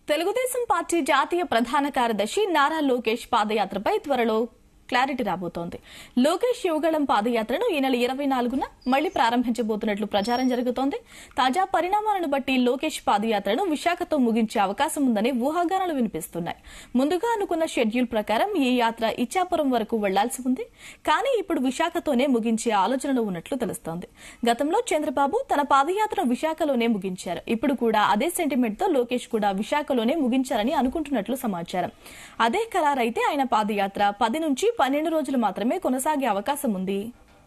Telugu Desam party జాతీయ ప్రధాన కార్యదర్శి నారా లోకేష్ పాదయాత్రపై త్వరలో క్లారిటీ రాబోతోంది లోకేష్ యువగళం పాదయాత్రను ఈ నెల ఇరవై నాలుగున మళ్లీ ప్రారంభించబోతున్నట్లు ప్రచారం జరుగుతోంది తాజా పరిణామాలను బట్టి లోకేష్ పాదయాత్రను విశాఖతో ముగించే అవకాశం ఉందని ఊహాగానాలు వినిపిస్తున్నాయి ముందుగా అనుకున్న షెడ్యూల్ ప్రకారం ఈ యాత్ర ఇచ్చాపురం వరకు వెళ్లాల్సి ఉంది కానీ ఇప్పుడు విశాఖతోనే ముగించే ఆలోచనలో ఉన్నట్లు తెలుస్తోంది గతంలో చంద్రబాబు తన పాదయాత్రను విశాఖలోనే ముగించారు ఇప్పుడు కూడా అదే సెంటిమెంట్ తో లోకేష్ కూడా విశాఖలోనే ముగించారని అనుకుంటున్నట్లు సమాచారం అదే ఖరారైతే ఆయన పాదయాత్ర పది నుంచి పన్నెండు రోజులు మాత్రమే కొనసాగే అవకాశం ఉంది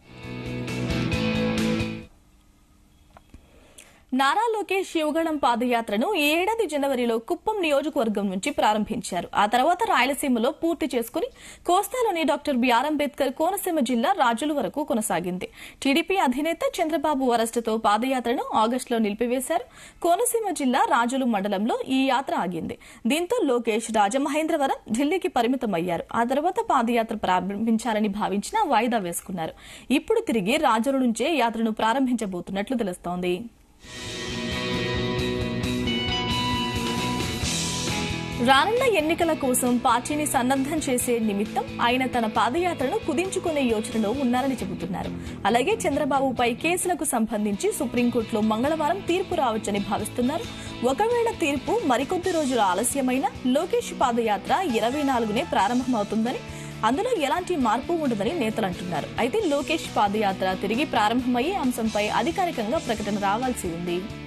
నారా లోకేష్ యువగళం పాదయాత్రను ఈ ఏడాది జనవరిలో కుప్పం నియోజకవర్గం నుంచి ప్రారంభించారు ఆ తర్వాత రాయలసీమలో పూర్తి చేసుకుని కోస్తాలోని డాక్టర్ బిఆర్ అంబేద్కర్ కోనసీమ జిల్లా రాజుల వరకు కొనసాగింది టీడీపీ అధినేత చంద్రబాబు అరెస్టుతో పాదయాత్రను ఆగస్టులో నిలిపివేశారు కోనసీమ జిల్లా రాజులు మండలంలో ఈ యాత్ర ఆగింది దీంతో లోకేష్ రాజమహేంద్రవరం ఢిల్లీకి పరిమితమయ్యారు ఆ తర్వాత పాదయాత్ర ప్రారంభించాలని భావించినా వాయిదా వేసుకున్నారు ఇప్పుడు తిరిగి రాజుల నుంచే యాత్రను ప్రారంభించబోతున్నట్లు తెలుస్తోంది రానున్న ఎన్నికల కోసం పార్టీని సన్నద్దం చేసే నిమిత్తం ఆయన తన పాదయాత్రను కుదించుకునే యోచనలో ఉన్నారని చెబుతున్నారు అలాగే చంద్రబాబుపై కేసులకు సంబంధించి సుప్రీంకోర్టులో మంగళవారం తీర్పు రావచ్చని భావిస్తున్నారు ఒకవేళ తీర్పు మరికొద్ది రోజులు ఆలస్యమైన లోకేష్ పాదయాత్ర ఇరవై నాలుగునే ప్రారంభమవుతుందని అందులో ఎలాంటి మార్పు ఉండదని నేతలు అంటున్నారు అయితే లోకేష్ పాదయాత్ర తిరిగి ప్రారంభమయ్యే అంశంపై అధికారికంగా ప్రకటన రావాల్సి ఉంది